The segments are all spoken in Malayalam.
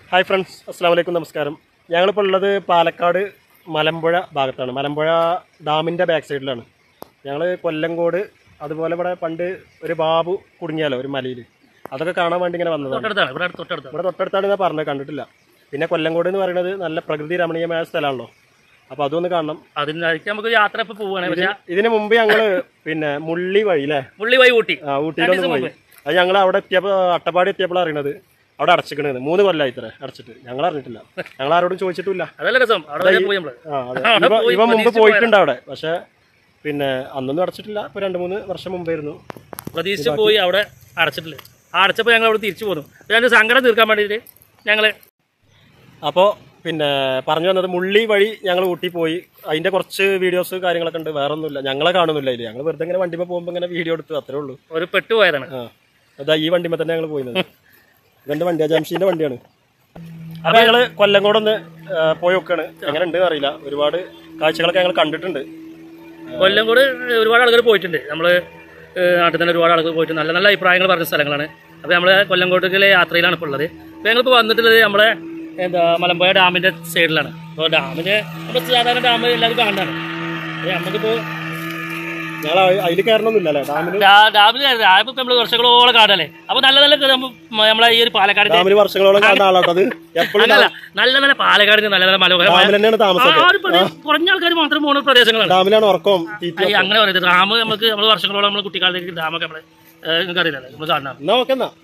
ഹായ് ഫ്രണ്ട്സ് അസ്സാം വലൈക്കും നമസ്കാരം ഞങ്ങളിപ്പോൾ ഉള്ളത് പാലക്കാട് മലമ്പുഴ ഭാഗത്താണ് മലമ്പുഴ ഡാമിൻ്റെ ബാക്ക് സൈഡിലാണ് ഞങ്ങൾ കൊല്ലങ്കോട് അതുപോലെ ഇവിടെ പണ്ട് ഒരു ബാബു കുടുങ്ങിയാലോ ഒരു മലയിൽ അതൊക്കെ കാണാൻ വേണ്ടി ഇങ്ങനെ വന്നതാണ് തൊട്ടടുത്താണ് ഇവിടെ തൊട്ടടുത്താണ് ഇവിടെ തൊട്ടടുത്താണ് ഞാൻ പറഞ്ഞത് കണ്ടിട്ടില്ല പിന്നെ കൊല്ലങ്കോട് എന്ന് പറയുന്നത് നല്ല പ്രകൃതി രമണീയമായ സ്ഥലമാണല്ലോ അപ്പോൾ അതൊന്ന് കാണണം അതിനായിരിക്കും നമുക്ക് യാത്ര ഇപ്പൊ പോവാണ് പക്ഷെ ഇതിന് മുമ്പ് ഞങ്ങൾ പിന്നെ മുള്ളി വഴി അല്ലേ പുള്ളി വഴി ഊട്ടി ആ ഊട്ടിയിലൊന്ന് പോയി അത് ഞങ്ങൾ അവിടെ എത്തിയപ്പോൾ അട്ടപ്പാടി എത്തിയപ്പോൾ അറിയണത് അവിടെ അടച്ചിക്കണത് മൂന്ന് കൊല്ലമായി ഇത്ര അടച്ചിട്ട് ഞങ്ങൾ അറിഞ്ഞിട്ടില്ല ഞങ്ങൾ ആരോടും ചോദിച്ചിട്ടില്ല അതല്ല രസം അവിടെ വരെ പോയി നമ്മള് ആ, അതെ. അവിടെ ഇവ- പോയി ഇവ മുമ്പ് പ്രതീക്ഷിച്ച് പോയിട്ടുണ്ട് അവിടെ പക്ഷെ പിന്നെ അന്നൊന്നും അടച്ചിട്ടില്ല ഇപ്പൊ രണ്ട് മൂന്ന് വർഷം മുമ്പായിരുന്നു പ്രതീക്ഷിച്ച് പോയി അവിടെ അടച്ചിട്ടില്ല ആ അടച്ചപ്പോൾ ഞങ്ങൾ അവിടെ തിരിച്ചു പോന്നു അപ്പൊ ഞങ്ങൾ സങ്കടം തീർക്കാൻ വേണ്ടിയിട്ട് ഞങ്ങള് അപ്പോൾ പിന്നെ പറഞ്ഞു വന്നത് മുള്ളി വഴി ഞങ്ങൾ ഊട്ടി പോയി അതിന്റെ കുറച്ച് വീഡിയോസ് കാര്യങ്ങളൊക്കെ ഉണ്ട് വേറെ ഒന്നുമില്ല ഞങ്ങളെ കാണുന്നില്ല അതിൽ ഞങ്ങൾ വെറുതെ ഇങ്ങനെ വണ്ടിമേ പോകുമ്പോൾ ഇങ്ങനെ വീഡിയോ എടുത്തു അത്രേ ഉള്ളൂ ഒരു പെട്ടുപോയതാണ് ആ അതാ ഈ വണ്ടിമേ തന്നെ ഞങ്ങൾ പോയിരുന്നത് ഇതെന്റെ വണ്ടിയാ ജംഷീന്റെ വണ്ടിയാണ് അപ്പൊ ഞങ്ങള് കൊല്ലങ്കോടൊന്ന് ആ, പോയി നോക്കാണ് എങ്ങനെ ഉണ്ട് അറിയില്ല ഒരുപാട് കാഴ്ചകളൊക്കെ ഞങ്ങൾ കണ്ടിട്ടുണ്ട് കൊല്ലം കൂടെ ഒരുപാട് ആളുകൾ പോയിട്ടുണ്ട് നമ്മള് ഏഹ്, നാട്ടിൽ തന്നെ ഒരുപാട് ആളുകൾ പോയിട്ട് നല്ല നല്ല അഭിപ്രായങ്ങൾ പറഞ്ഞ സ്ഥലങ്ങളാണ് അപ്പോൾ നമ്മൾ കൊല്ലംകോട്ടിലെ യാത്രയിലാണ് ഇപ്പോൾ ഉള്ളത് അപ്പോൾ ഞങ്ങളിപ്പോൾ വന്നിട്ടുള്ളത് നമ്മളെ എന്താ മലമ്പുഴ ഡാമിൻ്റെ സൈഡിലാണ് അപ്പോൾ ഡാമിന് നമ്മൾ സാധാരണ ഡാം എല്ലാവരും കാണുന്നതാണ് അപ്പോൾ നമുക്കിപ്പോൾ ഞങ്ങൾ അതിൽ കയറണമെന്നില്ല അല്ലേ ഡാമിന് ഡാമിൽ ഡാമിപ്പോൾ നമ്മൾ വർഷങ്ങളോളം കാണല്ലേ അപ്പോൾ നല്ല നല്ല നമ്മ- നമ്മളെ ഈ ഒരു പാലക്കാടിൻ്റെ ഡാമിൽ വർഷങ്ങളോളം കാണുന്ന ആളാട്ടോ അത് എപ്പോഴും അങ്ങനല്ല നല്ല നല്ല പാലക്കാടിന് നല്ല നല്ല മനോഹരമായ ഡാമിൽ തന്നെയാണ് താമസം ആ ഒരു പ്രദേശം കുറഞ്ഞ ആൾക്കാർ മാത്രം പോകുന്ന പ്രദേശങ്ങളാണ് ഡാമിലാണ് ഉറക്കം തീറ്റ ഈ അങ്ങനെ പറയുന്നത് ഡാം നമുക്ക് നമ്മൾ വർഷങ്ങളോളം നമ്മൾ കുട്ടിക്കാലത്തേക്ക് ഡാമൊക്കെ നമ്മള് നിങ്ങൾക്ക് അറിയില്ലല്ലോ നമ്മൾ കാണാം എന്നാ ഓക്കെ എന്നാ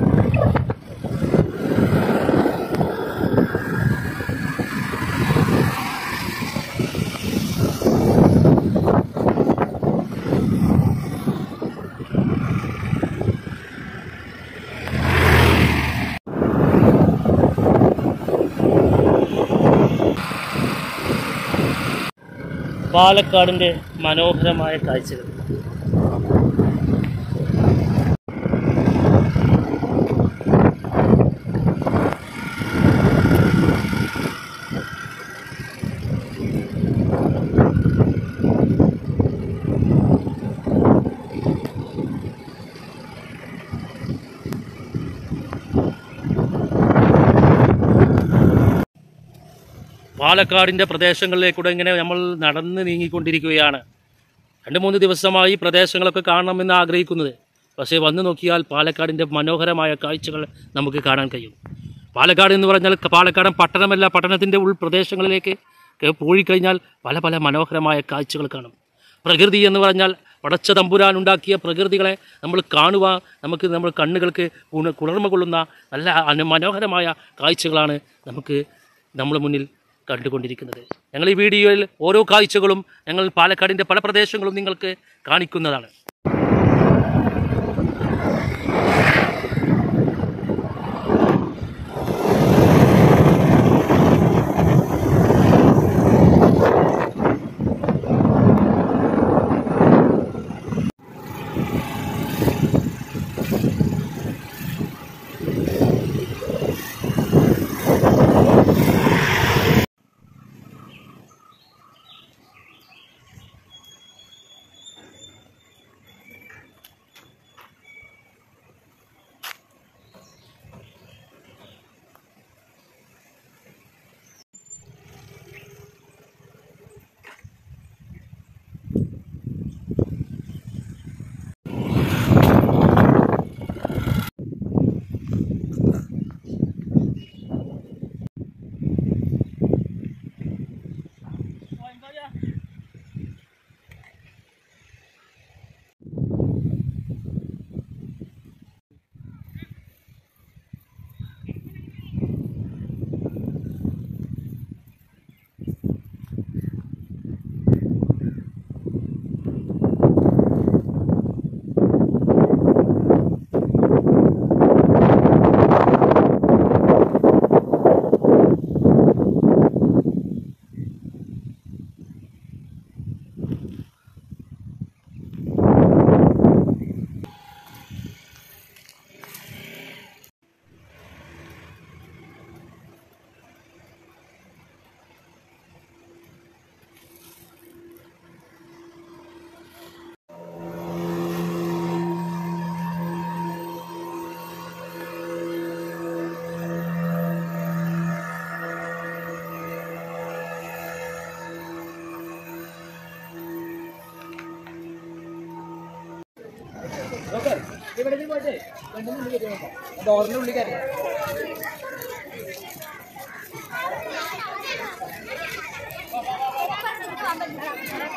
പാലക്കാടിന്റെ മനോഹരമായ കാഴ്ചകൾ പാലക്കാടിന്റെ പ്രദേശങ്ങളിലേക്കൂടെ ഇങ്ങനെ നമ്മൾ നടന്ന് നീങ്ങിക്കൊണ്ടിരിക്കുകയാണ് രണ്ട് മൂന്ന് ദിവസമായി ഈ പ്രദേശങ്ങളൊക്കെ കാണണമെന്ന് ആഗ്രഹിക്കുന്നത് പക്ഷേ വന്നു നോക്കിയാൽ പാലക്കാടിൻ്റെ മനോഹരമായ കാഴ്ചകൾ നമുക്ക് കാണാൻ കഴിയും പാലക്കാട് എന്ന് പറഞ്ഞാൽ ക- പാലക്കാടൻ പട്ടണമല്ല പട്ടണത്തിൻ്റെ ഉൾപ്രദേശങ്ങളിലേക്ക് ക- പോയിക്കഴിഞ്ഞാൽ പല പല മനോഹരമായ കാഴ്ചകൾ കാണും പ്രകൃതി എന്ന് പറഞ്ഞാൽ പടച്ച തമ്പുരാൻ ഉണ്ടാക്കിയ പ്രകൃതികളെ നമ്മൾ കാണുക നമുക്ക് നമ്മൾ കണ്ണുകൾക്ക് ഉണ- കുളിർമ കൊള്ളുന്ന നല്ല അന- മനോഹരമായ കാഴ്ചകളാണ് നമുക്ക് നമ്മുടെ മുന്നിൽ കണ്ടുകൊണ്ടിരിക്കുന്നത് ഞങ്ങൾ ഈ വീഡിയോയിൽ ഓരോ കാഴ്ചകളും ഞങ്ങൾ പാലക്കാടിൻ്റെ പല പ്രദേശങ്ങളും നിങ്ങൾക്ക് കാണിക്കുന്നതാണ് ഇവിടെ നിന്ന് പോയിട്ടേ രണ്ടിനും ഉള്ളിൽ കയറി ഡോറിന്റെ ഉള്ളിൽ കയറി Thank you.